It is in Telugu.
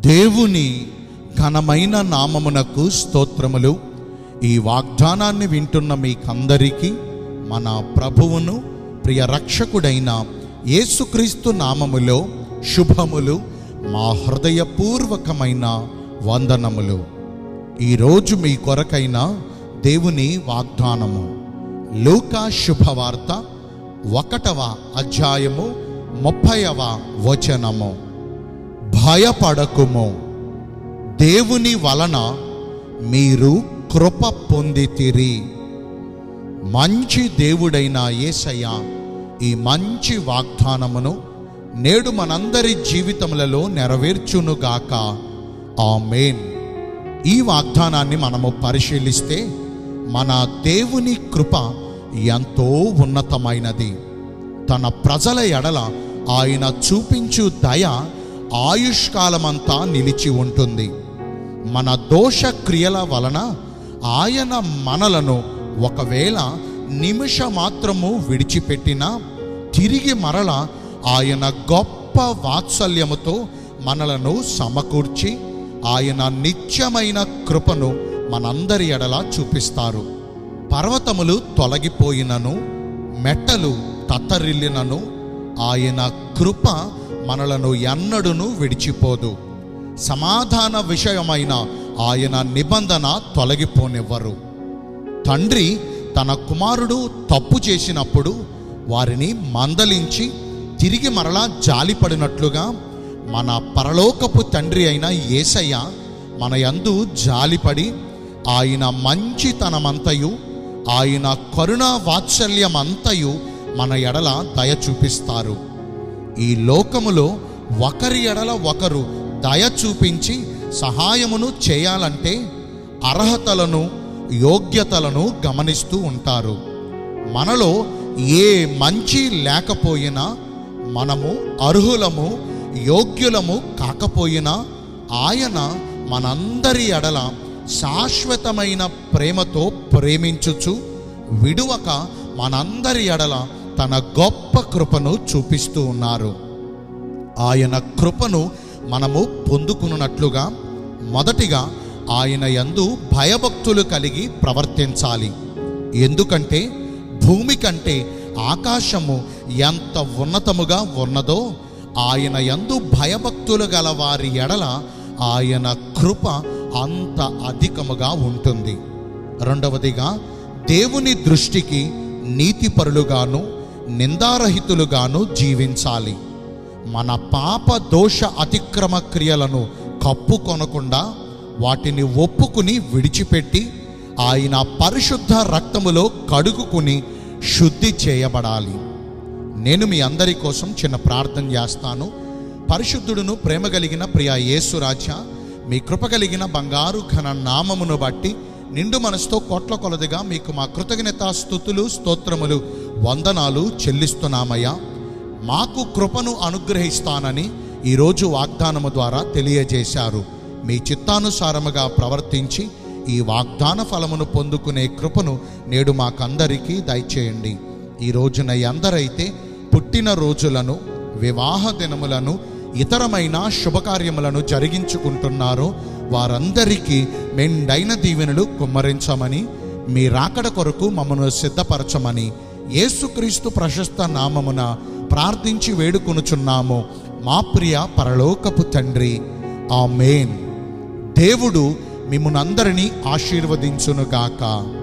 దేవుని ఘనమైన నామమునకు స్తోత్రములు ఈ వాగ్దానాన్ని వింటున్న మీకందరికీ మన ప్రభువును ప్రియ రక్షకుడైన యేసుక్రీస్తు నామములో శుభములు మా హృదయపూర్వకమైన వందనములు ఈరోజు మీ కొరకైన దేవుని వాగ్దానము లూకా శుభవార్త ఒకటవ అధ్యాయము ముప్పైవ వచనము భయపడకుము దేవుని వలన మీరు కృప పొందితిరి మంచి దేవుడైన యేసయ్య ఈ మంచి వాగ్దానమును నేడు మనందరి జీవితములలో నెరవేర్చునుగాక ఆమేన్ ఈ వాగ్దానాన్ని మనము పరిశీలిస్తే మన దేవుని కృప ఎంతో ఉన్నతమైనది తన ప్రజల ఎడల ఆయన చూపించు దయ ఆయుష్కాలమంతా నిలిచి ఉంటుంది మన దోష క్రియల వలన ఆయన మనలను ఒకవేళ నిమిష మాత్రము విడిచిపెట్టినా తిరిగి మరల ఆయన గొప్ప వాత్సల్యముతో మనలను సమకూర్చి ఆయన నిత్యమైన కృపను మనందరి ఎడల చూపిస్తారు పర్వతములు తొలగిపోయినను మెట్టలు తత్తరిల్లినను ఆయన కృప మనలను ఎన్నడును విడిచిపోదు సమాధాన విషయమైన ఆయన నిబంధన తొలగిపోనివ్వరు తండ్రి తన కుమారుడు తప్పు చేసినప్పుడు వారిని మందలించి తిరిగి మరలా జాలిపడినట్లుగా మన పరలోకపు తండ్రి అయిన యేసయ్య మన యందు జాలిపడి ఆయన మంచితనమంతయు ఆయన కరుణా వాత్సల్యమంతయు మన ఎడల దయ చూపిస్తారు ఈ లోకములో ఒకరి ఎడల ఒకరు దయ చూపించి సహాయమును చేయాలంటే అర్హతలను యోగ్యతలను గమనిస్తూ ఉంటారు మనలో ఏ మంచి లేకపోయినా మనము అర్హులము యోగ్యులము కాకపోయినా ఆయన మనందరి ఎడల శాశ్వతమైన ప్రేమతో ప్రేమించుచు విడువక మనందరి ఎడల తన గొప్ప కృపను చూపిస్తూ ఉన్నారు ఆయన కృపను మనము పొందుకున్నట్లుగా మొదటిగా ఆయన యందు భయభక్తులు కలిగి ప్రవర్తించాలి ఎందుకంటే భూమి కంటే ఆకాశము ఎంత ఉన్నతముగా ఉన్నదో ఆయన యందు భయభక్తులు గల వారి ఎడల ఆయన కృప అంత అధికముగా ఉంటుంది రెండవదిగా దేవుని దృష్టికి నీతిపరులుగాను నిందారహితులుగాను జీవించాలి మన పాప దోష అతిక్రమ క్రియలను కప్పుకొనకుండా వాటిని ఒప్పుకుని విడిచిపెట్టి ఆయన పరిశుద్ధ రక్తములో కడుగుకుని శుద్ధి చేయబడాలి నేను మీ అందరి కోసం చిన్న ప్రార్థన చేస్తాను పరిశుద్ధుడును ప్రేమ కలిగిన ప్రియ యేసురాజ మీ కృప కలిగిన బంగారు ఘన నామమును బట్టి నిండు మనసుతో కోట్ల కొలదిగా మీకు మా కృతజ్ఞత స్థుతులు స్తోత్రములు వందనాలు చెల్లిస్తున్నామయ్యా మాకు కృపను అనుగ్రహిస్తానని ఈరోజు వాగ్దానము ద్వారా తెలియజేశారు మీ చిత్తానుసారముగా ప్రవర్తించి ఈ వాగ్దాన ఫలమును పొందుకునే కృపను నేడు మాకందరికీ దయచేయండి ఈ రోజున ఎందరైతే పుట్టిన రోజులను వివాహ దినములను ఇతరమైన శుభకార్యములను జరిగించుకుంటున్నారో వారందరికీ మెండైన దీవెనలు కుమ్మరించమని మీ రాకడ కొరకు మమ్మను సిద్ధపరచమని యేసుక్రీస్తు ప్రశస్త నామమున ప్రార్థించి వేడుకొనుచున్నాము మా ప్రియ పరలోకపు తండ్రి ఆమేన్ దేవుడు మిమ్మునందరినీ ఆశీర్వదించునుగాక